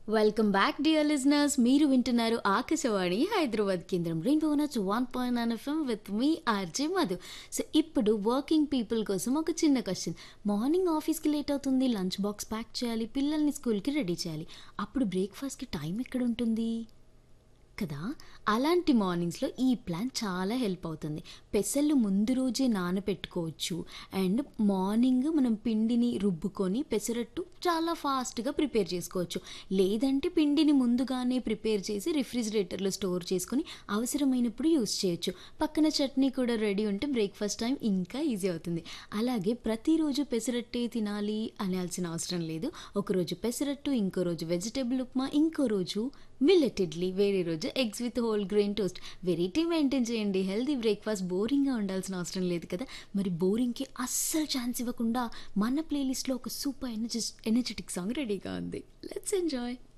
welcome back dear listeners మీరు వింటున్నారు ఆకాశవాణి హైదరాబాద్ కేంద్రం రెయిన్బో నచ్చు one point nine FM with మీ ఆర్జే మధు సో ఇప్పుడు వర్కింగ్ పీపుల్ కోసం ఒక చిన్న క్వశ్చన్ మార్నింగ్ ఆఫీస్కి లేట్ అవుతుంది లంచ్ బాక్స్ ప్యాక్ చేయాలి పిల్లల్ని స్కూల్కి రెడీ చేయాలి అప్పుడు బ్రేక్ఫాస్ట్కి టైం ఎక్కడ ఉంటుంది కదా అలాంటి మార్నింగ్స్లో ఈ ప్లాన్ చాలా హెల్ప్ అవుతుంది పెసళ్ళు ముందు రోజే నానబెట్టుకోవచ్చు అండ్ మార్నింగ్ మనం పిండిని రుబ్బుకొని పెసరట్టు చాలా ఫాస్ట్గా ప్రిపేర్ చేసుకోవచ్చు లేదంటే పిండిని ముందుగానే ప్రిపేర్ చేసి రిఫ్రిజిరేటర్లో స్టోర్ చేసుకొని అవసరమైనప్పుడు యూస్ చేయొచ్చు పక్కన చట్నీ కూడా రెడీ ఉంటే బ్రేక్ఫాస్ట్ టైం ఇంకా ఈజీ అవుతుంది అలాగే ప్రతిరోజు పెసరట్టే తినాలి అనాల్సిన అవసరం లేదు ఒకరోజు పెసరట్టు ఇంకో రోజు వెజిటేబుల్ ఉప్మా ఇంకో రోజు మిల్లెట్ ఇడ్లీ వేరే రోజు eggs with whole grain toast variety maintain చేయండి హెల్తీ బ్రేక్ఫాస్ట్ బోరింగ్గా ఉండాల్సిన అవసరం లేదు కదా మరి బోరింగ్కి అస్సలు ఛాన్స్ ఇవ్వకుండా మన ప్లేలిస్ట్లో ఒక సూపర్ ఎనర్జి ఎనర్జెటిక్ సాంగ్ రెడీగా ఉంది లెట్స్ ఎంజాయ్